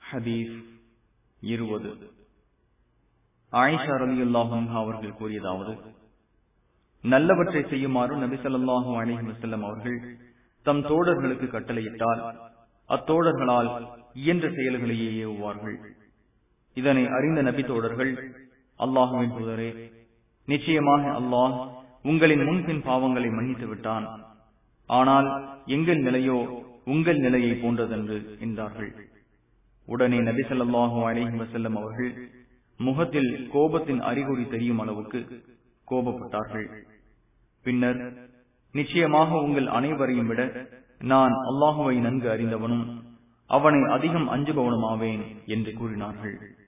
ஹதீஸ் இருபது ஆயிஷா ரலியுல்லாஹும் அவர்கள் கூறியதாவது நல்லவற்றை செய்யுமாறு நபிசல்லாஹு அலிஹி வசல்லம் அவர்கள் தம் தோழர்களுக்கு கட்டளையிட்டால் அத்தோழர்களால் இயன்ற செயல்களையே ஏவுவார்கள் இதனை அறிந்த நபி தோழர்கள் அல்லாஹுவின் தூதரே நிச்சயமாக அல்லாஹ் உங்களின் முன்பின் பாவங்களை மன்னித்து விட்டான் ஆனால் எங்கள் நிலையோ உங்கள் நிலையை போன்றதென்று என்றார்கள் உடனே நபி சொல்லாஹு அலிஹி வசல்லம் அவர்கள் முகத்தில் கோபத்தின் அறிகுறி தெரியும் அளவுக்கு கோபப்பட்டார்கள் பின்னர் நிச்சயமாக உங்கள் அனைவரையும் விட நான் அல்லாஹுவை நன்கு அறிந்தவனும் அவனை அதிகம் அஞ்சுபவனுமாவேன் என்று கூறினார்கள்